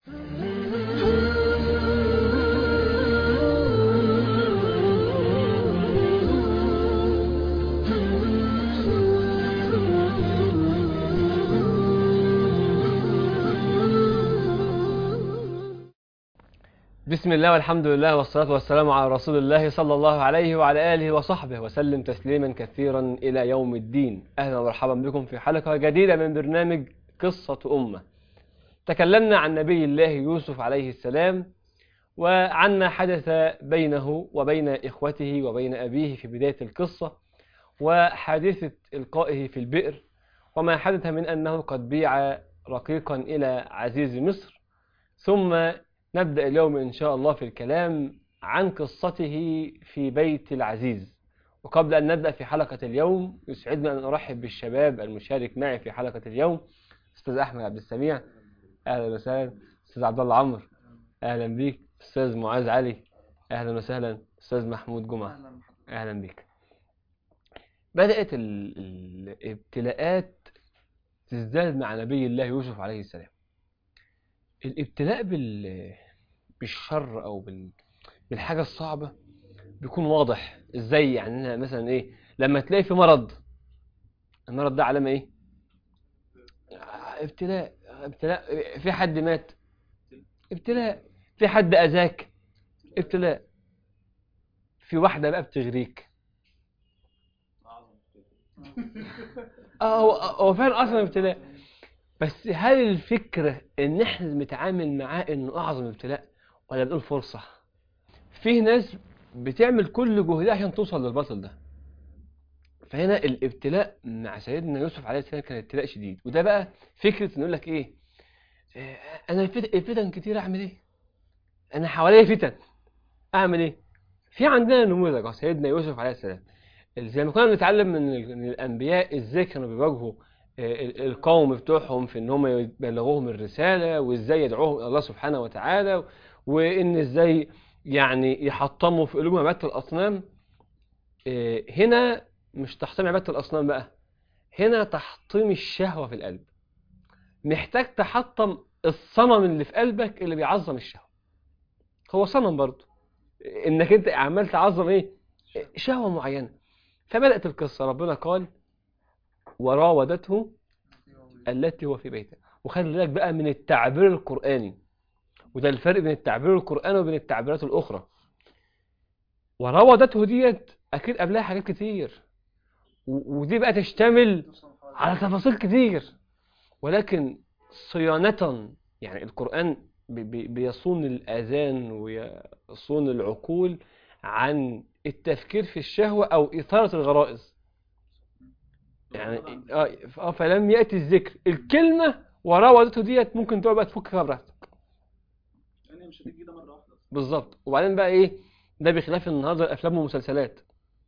بسم الله والحمد لله والصلاة والسلام على رسول الله صلى الله عليه وعلى آله وصحبه وسلم تسليما كثيرا إلى يوم الدين أهلا ومرحبا بكم في حلقة جديدة من برنامج قصة أمة تكلمنا عن نبي الله يوسف عليه السلام وعن ما حدث بينه وبين إخوته وبين أبيه في بداية القصة وحادثة إلقائه في البئر وما حدث من أنه قد بيع رقيقا إلى عزيز مصر ثم نبدأ اليوم إن شاء الله في الكلام عن قصته في بيت العزيز وقبل أن نبدأ في حلقة اليوم يسعدنا أن أرحب بالشباب المشارك معي في حلقة اليوم أستاذ أحمد عبد السميع أهلا وسهلا أستاذ عبد الله عمرو أهلا بيك أستاذ معاذ علي أهلا وسهلا أستاذ محمود جمعة أهلا بيك بدأت ال- الابتلاءات تزداد مع نبي الله يوسف عليه السلام الابتلاء بال بالشر او بال... بالحاجه الصعبه بيكون واضح ازاي يعني أنا مثلا ايه لما تلاقي في مرض المرض ده علامه ايه آه، ابتلاء ابتلاء في حد مات ابتلاء في حد اذاك ابتلاء في واحده بقى بتغريك اه هو هو فعلا اصلا ابتلاء بس هل الفكرة ان احنا بنتعامل معاه انه اعظم ابتلاء ولا بنقول فرصة فيه ناس بتعمل كل جهدها عشان توصل للبطل ده فهنا الابتلاء مع سيدنا يوسف عليه السلام كان ابتلاء شديد وده بقى فكرة انه يقول لك ايه آه، انا الفت- الفتن كتير اعمل ايه انا حواليا فتن اعمل ايه في عندنا نموذج أهو، سيدنا يوسف عليه السلام زي ما كنا بنتعلم من ال- من الانبياء ازاي كانوا بيواجهوا ال- القوم بتوعهم في ان هم يبلغوهم الرساله وازاي يدعوهم الى الله سبحانه وتعالى وان ازاي يعني يحطموا في قلوبهم عباده الاصنام إيه، هنا مش تحطيم عباده الاصنام بقى هنا تحطيم الشهوه في القلب محتاج تحطم الصنم اللي في قلبك اللي بيعظم الشهوه هو صنم برضه انك انت عمال تعظم ايه شهوه معينه فبدات القصه ربنا قال وراودته التي هو في بيتها وخلي بالك بقى من التعبير القرآني وده الفرق بين التعبير القرآني وبين التعبيرات الأخرى وراودته ديت أكيد قبلها حاجات كتير و- ودي بقى تشتمل على تفاصيل كتير ولكن صيانة يعني القرآن بي- بي- بيصون الآذان ويصون العقول عن التفكير في الشهوة أو إثارة الغرائز يعني اه اه فلم يأتي الذكر الكلمة وراودته ديت ممكن تقعد بقى تفكها براحتك يعني مش هتيجي كده مره واحده بالظبط وبعدين بقى ايه ده بخلاف النهارده الافلام والمسلسلات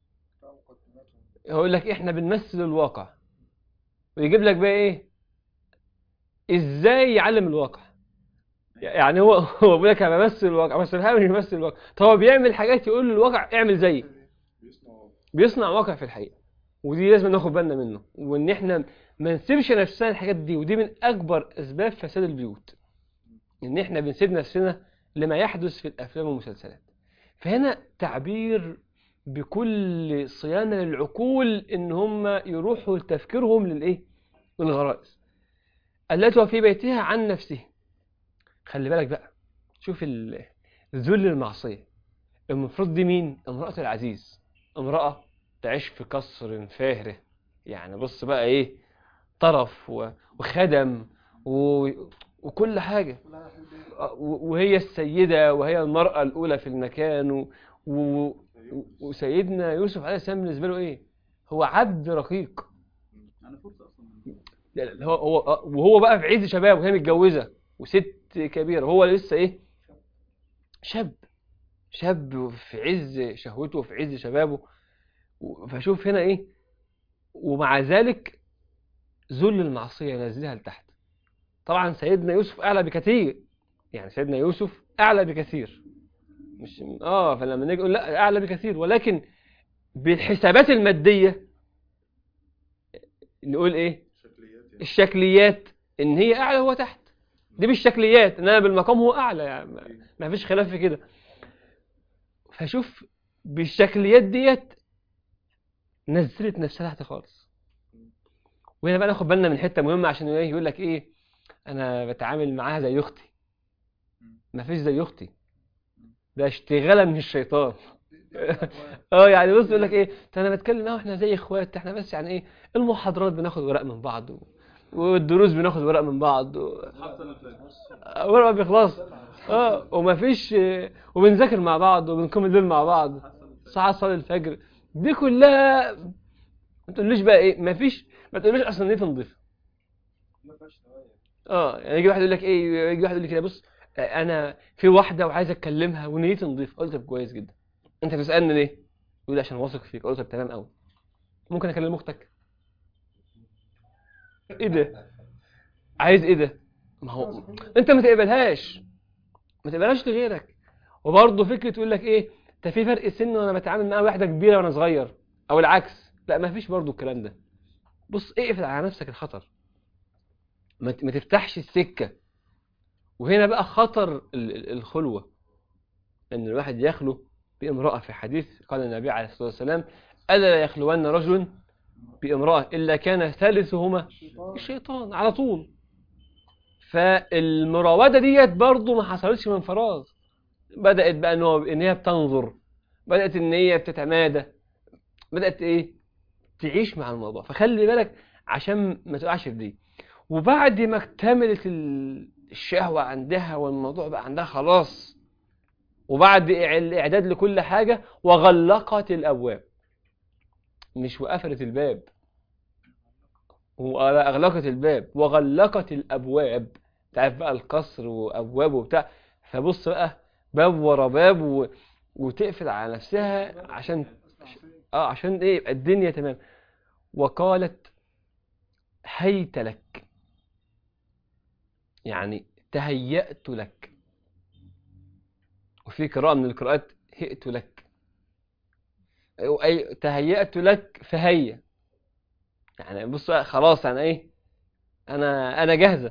يقول لك احنا بنمثل الواقع ويجيب لك بقى ايه ازاي يعلم الواقع يعني هو هو بيقول لك انا بمثل الواقع بس الهاوي يمثل الواقع طب هو بيعمل حاجات يقول للواقع اعمل زيي بيصنعوا بيصنع واقع في الحقيقة ودي لازم ناخد بالنا منه وان احنا ما نسيبش نفسنا الحاجات دي ودي من اكبر اسباب فساد البيوت ان احنا بنسيب نفسنا لما يحدث في الافلام والمسلسلات فهنا تعبير بكل صيانة للعقول ان هم يروحوا لتفكيرهم للايه للغرائز التي هو في بيتها عن نفسه خلي بالك بقى شوف ال- ذل المعصية المفروض دي مين امرأة العزيز امرأة تعيش في قصر فاهرة يعني بص بقى ايه طرف و- وخدم و... وكل حاجة و- وهي السيدة وهي المرأة الأولى في المكان و... و... وسيدنا يوسف عليه السلام بالنسبة له ايه هو عبد رقيق انا فرصه اصلا لا لا هو هو وهو بقى في عز شباب وهي متجوزة وست كبيرة وهو لسه ايه شاب شاب في عز شهوته وفي عز شبابه و- فشوف هنا ايه ومع ذلك ذل المعصية ينزلها لتحت طبعا سيدنا يوسف اعلى بكثير يعني سيدنا يوسف اعلى بكثير مش اه فلما نيجي نقول لا اعلى بكثير ولكن بالحسابات المادية نقول ايه شكليات يعني الشكليات ان هي اعلى وهو تحت دي بالشكليات انما بالمقام هو اعلى يعني ما- ما فيش خلاف في كده فشوف بالشكليات ديت نزلت نفسها تحت خالص وهنا بقى ناخد بالنا من حته مهمه عشان ايه يقول لك ايه انا بتعامل معاها زي اختي ما فيش زي اختي ده اشتغاله من الشيطان اه يعني بص يقول لك ايه ده انا بتكلم معاها واحنا زي اخوات احنا بس يعني ايه المحاضرات بناخد ورق من بعض و... والدروس بناخد ورق من بعض و... حصل الفجر ورق ما بيخلص اه ومفيش وبنذاكر مع بعض وبنقوم الليل مع بعض حصل الفجر ساعة صلاة الفجر دي كلها ما تقوليش بقى ايه مفيش ما تقوليش اصلا نيتي نضيفه اه يعني يجي واحد يقول لك ايه يجي واحد يقول لي كده بص آه، انا في واحده وعايز اكلمها ونيتي نضيفه قلت طب كويس جدا انت بتسالني ليه يقول لي عشان واثق فيك قلت طب تمام قوي ممكن اكلم اختك ايه ده عايز ايه ده ما هو انت ما تقبلهاش ما تقبلهاش لغيرك وبرضه فكره تقول لك ايه ده في فرق سن وانا بتعامل مع واحده كبيره وانا صغير او العكس لا ما فيش برضه الكلام ده بص اقفل على نفسك الخطر ما ت- ما تفتحش السكه وهنا بقى خطر ال- ال- الخلوه ان الواحد يخلو بامراه في حديث قال النبي عليه الصلاه والسلام الا لا يخلون رجل بامراه الا كان ثالثهما الشيطان على طول فالمراودة ديت برضو ما حصلتش من فراغ بدأت بقى ان هو ان هي بتنظر بدأت ان هي بتتمادى بدأت ايه تعيش مع الموضوع فخلي بالك عشان ما تقعش في دي وبعد ما اكتملت ال- الشهوة عندها والموضوع بقى عندها خلاص وبعد إع- الإعداد لكل حاجة وغلقت الأبواب مش وقفلت الباب وأغلقت الباب وغلقت الأبواب تعرف بقى القصر وأبواب وبتاع فبص بقى باب ورا باب و... وتقفل على نفسها عشان اه عشان ايه يبقى الدنيا تمام وقالت هيت لك يعني تهيأت لك وفي قراءة من القراءات هئت لك أي تهيأت لك فهيا يعني بص بقى خلاص انا ايه انا انا جاهزة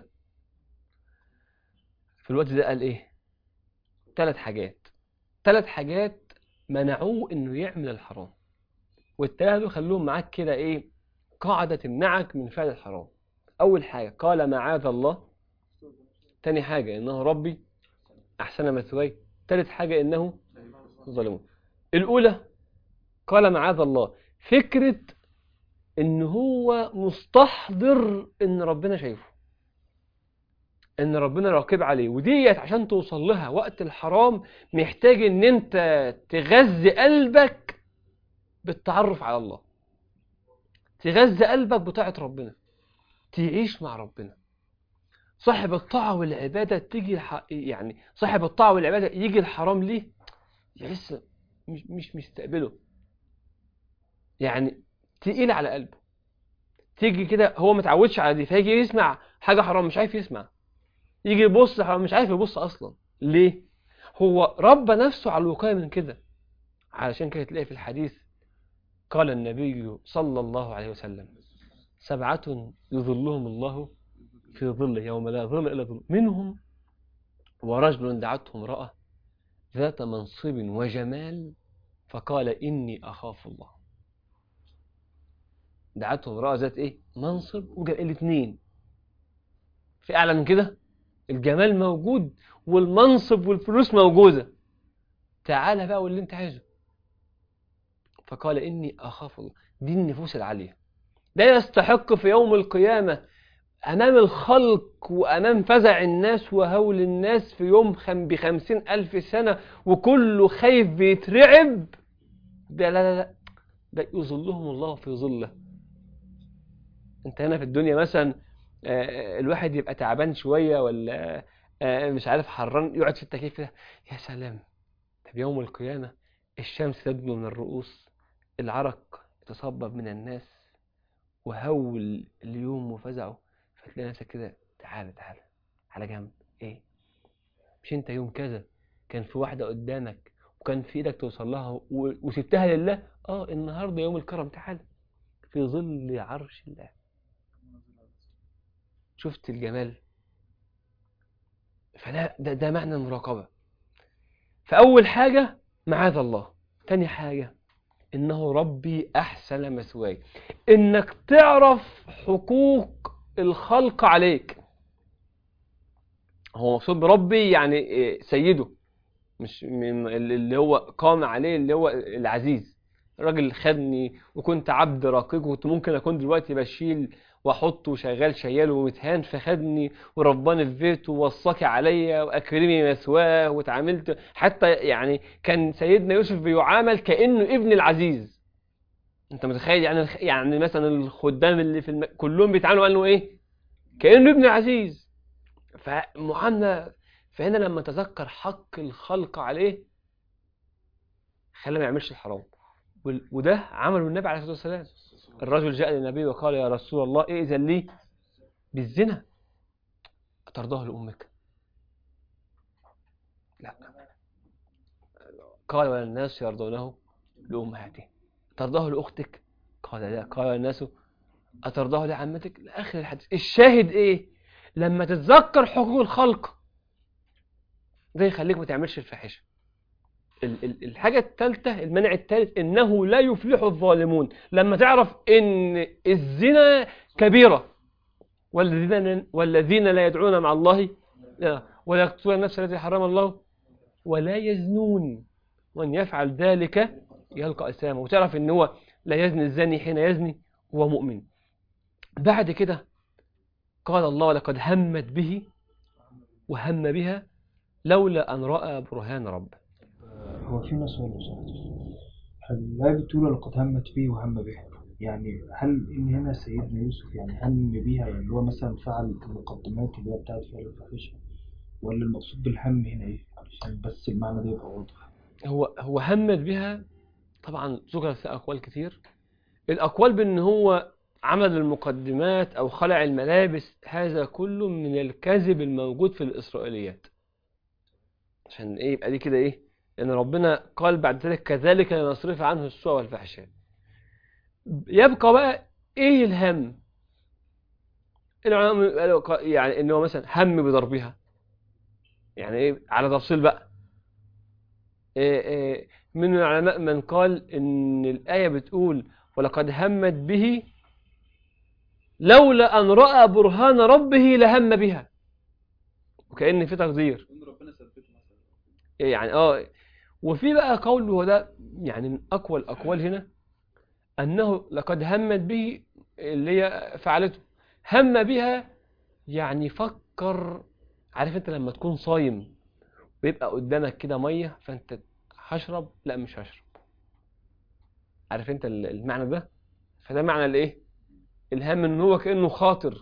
في الوقت ده قال ايه ثلاث حاجات ثلاث حاجات منعوه انه يعمل الحرام والثلاثه دول خلوهم معاك كده ايه قاعدة تمنعك من فعل الحرام اول حاجة قال معاذ الله تاني حاجة انه ربي احسن مثواي ثالث حاجة انه ظلمون الاولى قال معاذ الله فكرة ان هو مستحضر ان ربنا شايفه ان ربنا راقب عليه وديت عشان توصل لها وقت الحرام محتاج ان انت تغذي قلبك بالتعرف على الله تغذي قلبك بطاعة ربنا تعيش مع ربنا صاحب الطاعة والعبادة تيجي الح... يعني صاحب الطاعة والعبادة يجي الحرام ليه يحس مش مش مستقبله يعني تقيل على قلبه تيجي كده هو ما اتعودش على دي فيجي يسمع حاجة حرام مش عارف يسمع يجي يبص حرام مش عارف يبص اصلا ليه هو ربى نفسه على الوقاية من كده علشان كده تلاقي في الحديث قال النبي صلى الله عليه وسلم سبعة يظلهم الله في ظله يوم لا ظل إلا ظل منهم ورجل دعته امرأة ذات منصب وجمال فقال إني أخاف الله دعته امرأة ذات إيه منصب وجمال الاثنين في أعلى من كده الجمال موجود والمنصب والفلوس موجودة تعالى بقى واللي انت عايزه فقال إني أخاف الله دي النفوس العالية ده يستحق في يوم القيامة أمام الخلق وأمام فزع الناس وهول الناس في يوم خم بخمسين ألف سنة وكله خايف بيترعب ده لا لا لا ده يظلهم الله في ظله انت هنا في الدنيا مثلا آه، الواحد يبقى تعبان شوية ولا آه، مش عارف حران يقعد في التكييف كده يا سلام طب يوم القيامة الشمس تدنو من الرؤوس العرق يتصبب من الناس وهول اليوم وفزعه فتلاقي نفسك كده تعالى تعالى على جنب ايه مش انت يوم كذا كان في واحدة قدامك وكان في ايدك توصل لها و- وسبتها لله اه النهارده يوم الكرم تعالى في ظل عرش الله شفت الجمال فده ده, ده معنى المراقبة فأول حاجة معاذ الله تاني حاجة إنه ربي أحسن مثواي إنك تعرف حقوق الخلق عليك هو مقصود بربي يعني إيه، سيده مش من اللي هو قام عليه اللي هو العزيز الراجل خدني وكنت عبد رقيق وكنت ممكن اكون دلوقتي بشيل واحط وشغال شيال ومتهان فخدني ورباني في بيته ووصاكي عليا واكرمي مثواه واتعاملت حتى يعني كان سيدنا يوسف بيعامل كانه ابن العزيز انت متخيل يعني الخ- يعني مثلا الخدام اللي في الم... كلهم بيتعاملوا عنه ايه كانه ابن العزيز فمعامله فهنا لما تذكر حق الخلق عليه خلى ما يعملش الحرام وال- وده عمله النبي عليه الصلاه والسلام الرجل جاء للنبي وقال يا رسول الله ائذن لي بالزنا أترضاه لأمك لا قال ولا الناس يرضونه لأمهاتهم ترضاه لأختك قال لا قال الناس أترضاه لعمتك لآخر الحديث الشاهد إيه لما تتذكر حقوق الخلق ده يخليك ما تعملش الفاحشة ال- ال- الحاجة الثالثة المنع الثالث إنه لا يفلح الظالمون لما تعرف إن الزنا كبيرة والذين والذين لا يدعون مع الله لا ولا يقتلون النفس التي حرم الله ولا يزنون وأن يفعل ذلك يلقى أسامه وتعرف إن هو لا يزني الزاني حين يزني وهو مؤمن بعد كده قال الله لقد همت به وهم بها لولا أن رأى برهان ربه هو في ناس سؤال لو سمحت هل لا بتقول لقد همت به وهم بها يعني هل ان هنا سيدنا يوسف يعني هم بيها يعني اللي هو مثلا فعل المقدمات اللي هي بتاعت فعل الفاحشه ولا المقصود بالهم هنا ايه علشان بس المعنى ده يبقى واضح هو هو همت بها طبعا ذكرت في أقوال كتير الأقوال بأن هو عمل المقدمات أو خلع الملابس هذا كله من الكذب الموجود في الإسرائيليات عشان إيه يبقى دي كده إيه لأن ربنا قال بعد ذلك كذلك لنصرف عنه السوء والفحشاء يبقى بقى إيه الهم العلماء قالوا ق- يعني إن هو مثلا هم بضربها يعني إيه على تفصيل بقى إيه إيه من العلماء من قال إن الآية بتقول ولقد همت به لولا أن رأى برهان ربه لهم بها وكأن في تقدير ان ربنا ثبته مثلا يعني اه وفي بقى قول وهو ده يعني من أقوى الأقوال هنا أنه لقد همت به اللي هي فعلته هم بها يعني فكر عارف انت لما تكون صايم ويبقى قدامك كده مية فانت هشرب لا مش هشرب عارف انت ال- المعنى ده فده معنى الايه الهم ان هو كأنه خاطر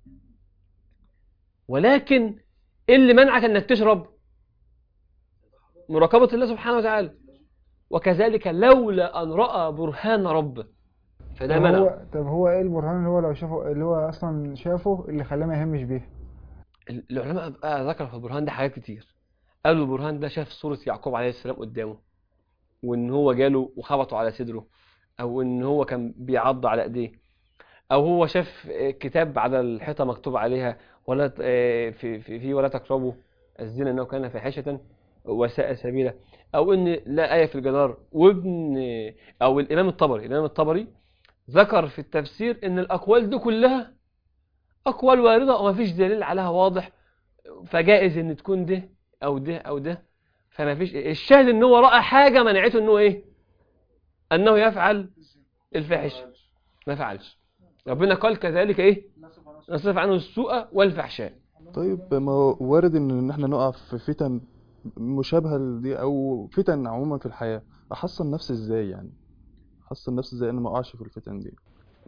ولكن ايه اللي منعك انك تشرب مراقبة الله سبحانه وتعالى وكذلك لولا أن رأى برهان ربه فده طب منع هو طب هو ايه البرهان اللي هو لو شافه اللي هو اصلا شافه اللي خلاه ما يهمش بيه العلماء بقى ذكروا في البرهان ده حاجات كتير قالوا البرهان ده شاف صورة يعقوب عليه السلام قدامه وإن هو جاله وخبطه على صدره أو إن هو كان بيعض على إيديه أو هو شاف آه، كتاب على الحيطة مكتوب عليها ولا ت- آه، في في في ولا تقربوا الزنا إنه كان فاحشة وساء سبيلا أو إن لا آية في الجدار وابن أو الإمام الطبري الإمام الطبري ذكر في التفسير إن الأقوال دي كلها أقوال واردة وما فيش دليل عليها واضح فجائز إن تكون ده أو ده أو ده فما فيش الشاهد إن هو رأى حاجة منعته إنه إيه؟ أنه يفعل الفاحشة ما فعلش ربنا قال كذلك إيه؟ نصرف عنه السوء والفحشاء طيب ما هو وارد ان إن احنا نقع في فتن مشابهة لدي او فتن عموما في الحياة احصن نفسي ازاي يعني احصن نفسي ازاي ان ما اقعش في الفتن دي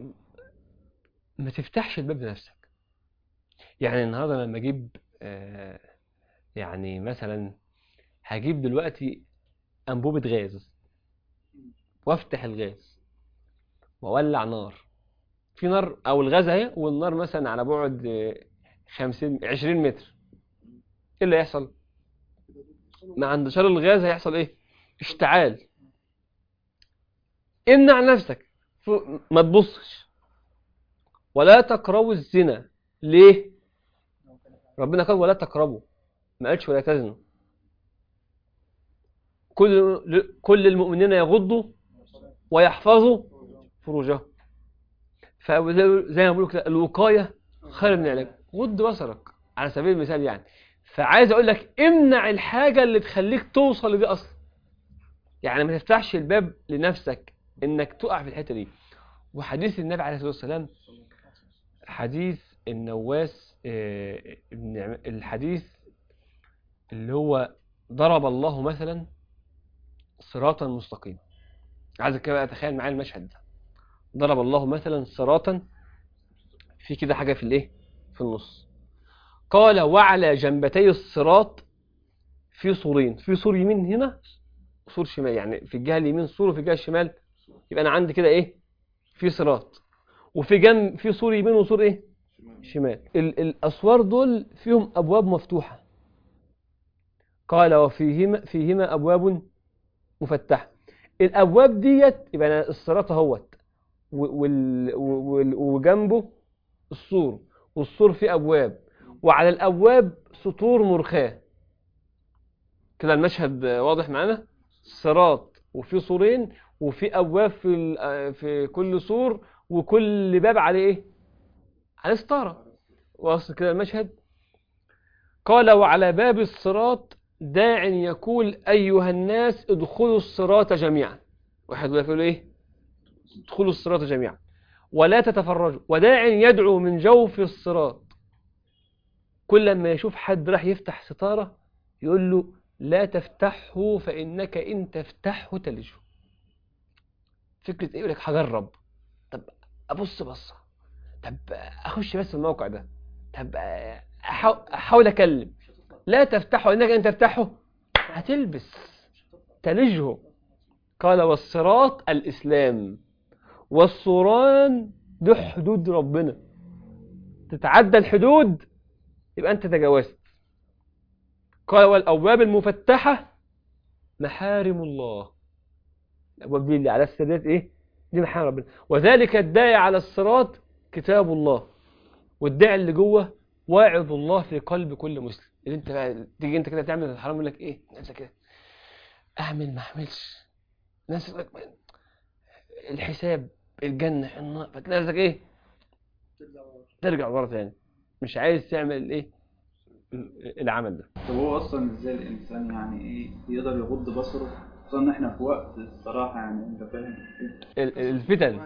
ما تفتحش الباب لنفسك يعني النهارده لما اجيب آه، يعني مثلا هجيب دلوقتي انبوبة غاز وافتح الغاز واولع نار في نار او الغاز اهي والنار مثلا على بعد آه، 50 20 متر ايه اللي هيحصل مع انتشار الغاز هيحصل ايه اشتعال امنع نفسك فوق- ما تبصش ولا تقربوا الزنا ليه ربنا قال ولا تقربوا ما قالش ولا تزنوا كل كل المؤمنين يغضوا ويحفظوا فروجهم فزي ما بقول كده الوقايه خير من العلاج غض بصرك على سبيل المثال يعني فعايز اقول لك امنع الحاجه اللي تخليك توصل لدي اصلا يعني ما تفتحش الباب لنفسك انك تقع في الحته دي وحديث النبي عليه الصلاه والسلام حديث النواس آه، ابن عم- الحديث اللي هو ضرب الله مثلا صراطا مستقيما عايزك كده بقى تخيل معايا المشهد ده ضرب الله مثلا صراطا في كده حاجه في الايه في النص قال وعلى جنبتي الصراط في سورين في سور يمين هنا سور شمال يعني في الجهه اليمين سور وفي الجهه الشمال يبقى انا عندي كده ايه في صراط وفي جنب في سور يمين وسور ايه شمال ال الاسوار دول فيهم ابواب مفتوحه قال وفيهما فيهما ابواب مفتحه الابواب ديت يبقى أنا الصراط اهوت و- وال- وال- وجنبه السور والسور فيه ابواب وعلى الابواب سطور مرخاه كده المشهد واضح معانا صراط وفي سورين وفي ابواب في ال- في كل سور وكل باب عليه ايه عليه ستاره واصل كده المشهد قال وعلى باب الصراط داع يقول ايها الناس ادخلوا الصراط جميعا واحد يقول ايه ادخلوا الصراط جميعا ولا تتفرجوا وداع يدعو من جوف الصراط كل ما يشوف حد راح يفتح ستارة يقول له لا تفتحه فإنك إن تفتحه تلجه فكرة إيه يقول لك هجرب طب أبص بصة طب أخش بس الموقع ده طب أحاول, أحاول أكلم لا تفتحه إنك إن تفتحه هتلبس تلجه قال والصراط الإسلام والصوران دي حدود ربنا تتعدى الحدود يبقى أنت تجاوزت قال والأبواب المفتحة محارم الله الأبواب دي اللي على السادات إيه دي محارم ربنا وذلك الداعي على الصراط كتاب الله والداعي اللي جوه واعظ الله في قلب كل مسلم اللي انت بقى تيجي انت كده تعمل الحرام يقول لك ايه نفسك كده اعمل ما اعملش ناس يقول لك الحساب الجنة النار فتلاقي نفسك ايه ترجع ورا تاني مش عايز تعمل الايه العمل ده طب هو اصلا ازاي الانسان يعني ايه يقدر يغض بصره خصوصا ان احنا في وقت الصراحه يعني انت فاهم ال- الفتن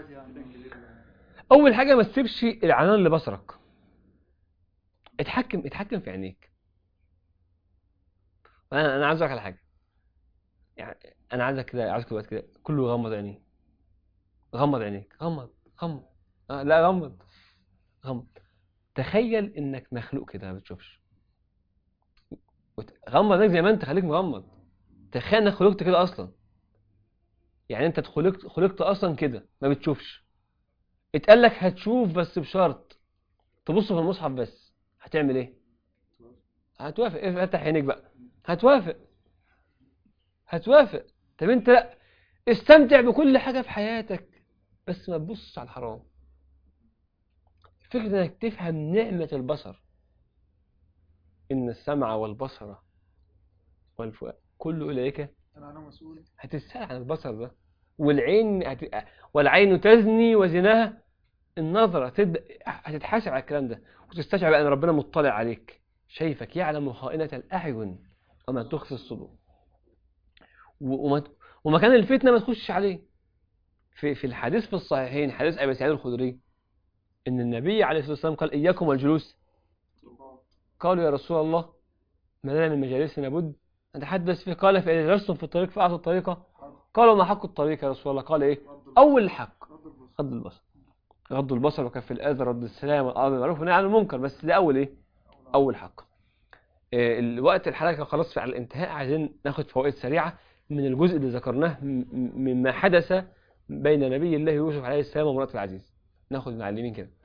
اول حاجه ما تسيبش العنان لبصرك اتحكم اتحكم في عينيك انا انا عايز اقول لك على حاجه يعني انا عايزك كده عايزك دلوقتي كده كله يغمض عينيه غمض عينيك غمض غمض آه لا غمض غمض تخيل انك مخلوق كده ما بتشوفش وت- غمض عينيك زي ما انت خليك مغمض تخيل انك خلقت كده اصلا يعني انت خلقت خلقت اصلا كده ما بتشوفش اتقال لك هتشوف بس بشرط تبص في المصحف بس هتعمل ايه هتوافق ايه فتح عينيك بقى هتوافق هتوافق طب انت لا استمتع بكل حاجة في حياتك بس ما تبصش على الحرام فكرة انك تفهم نعمة البصر ان السمع والبصر والفؤاد كل اولئك انا مسؤول هتسأل عن البصر ده والعين هت... والعين تزني وزناها النظرة تبدأ هتتحاسب على الكلام ده وتستشعر بقى ان ربنا مطلع عليك شايفك يعلم خائنة الأعين وما تخفي الصدور و- وما ومكان الفتنة ما تخشش عليه في في الحديث في الصحيحين حديث أبي سعيد الخدري إن النبي عليه الصلاة والسلام قال إياكم والجلوس قالوا يا رسول الله ما لنا من مجالسنا بد نتحدث فيه قال فإذا جلستم في الطريق فأعطوا الطريقة قالوا ما حق الطريق يا رسول الله قال إيه أول حق غض البصر غض البصر وكف الأذى رد السلام والأمر بالمعروف والنهي عن المنكر بس ده أول إيه أول حق آه، الوقت الحلقة خلاص في على الانتهاء عايزين ناخد فوائد سريعة من الجزء اللي ذكرناه م- م- مما حدث بين نبي الله يوسف عليه السلام وامرأة العزيز ناخد من على اليمين كده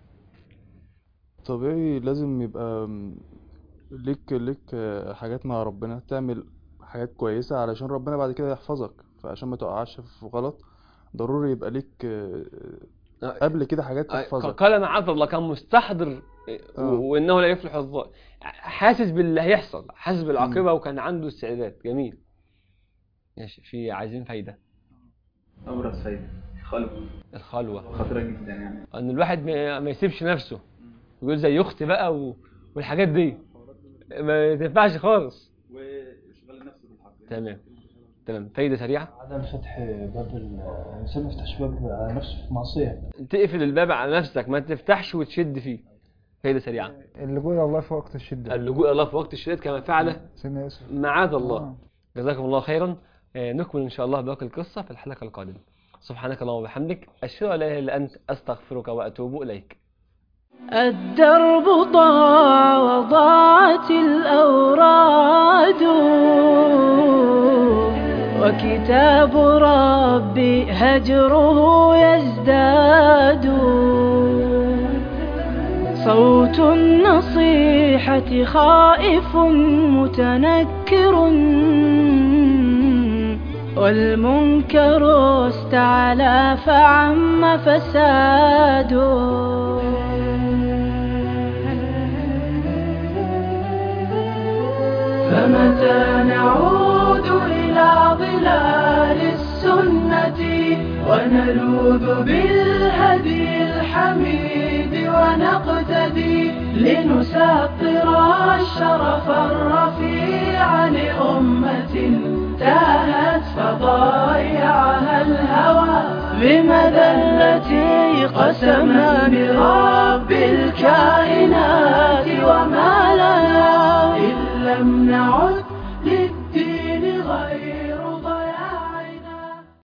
طبيعي لازم يبقى م- ليك ليك آه، حاجات مع ربنا تعمل حاجات كويسة علشان ربنا بعد كده يحفظك فعشان ما تقعش في غلط ضروري يبقى ليك آه، آه، قبل كده حاجات آه، تحفظك قال معاذ الله كان مستحضر و- آه. وانه لا يفلح الظالم حاسس باللي هيحصل حاسس بالعاقبه وكان عنده استعداد جميل ماشي في عايزين فايده ابرز فايده خلق الخلوه خطيره جدا يعني ان الواحد ما ما يسيبش نفسه يقول زي اختي بقى و... والحاجات دي ما تنفعش خالص واشغال النفس بالحق تمام تمام فايده سريعه عدم فتح باب ال- الإنسان ما يفتحش باب على نفسه في معصية تقفل الباب على نفسك ما تفتحش وتشد فيه فايده سريعه اللجوء الى الله في وقت الشده اللجوء الى الله في وقت الشدائد كما فعل سيدنا يوسف معاذ الله آه. جزاكم الله خيرا آه، نكمل ان شاء الله باقي القصه في الحلقه القادمه سبحانك اللهم وبحمدك اشهد ان لا اله الا انت استغفرك واتوب اليك الدرب ضاع وضاعت الأوراد وكتاب ربي هجره يزداد صوت النصيحة خائف متنكر والمنكر استعلى فعم فساد فمتى نعود إلى ظلال السنة ونلوذ بالهدي الحميد ونقتدي لنسطر الشرف الرفيع لأمة تاهت فضايعها الهوى بمذلتي قسما برب الكائنات وما لنا إن لم نعد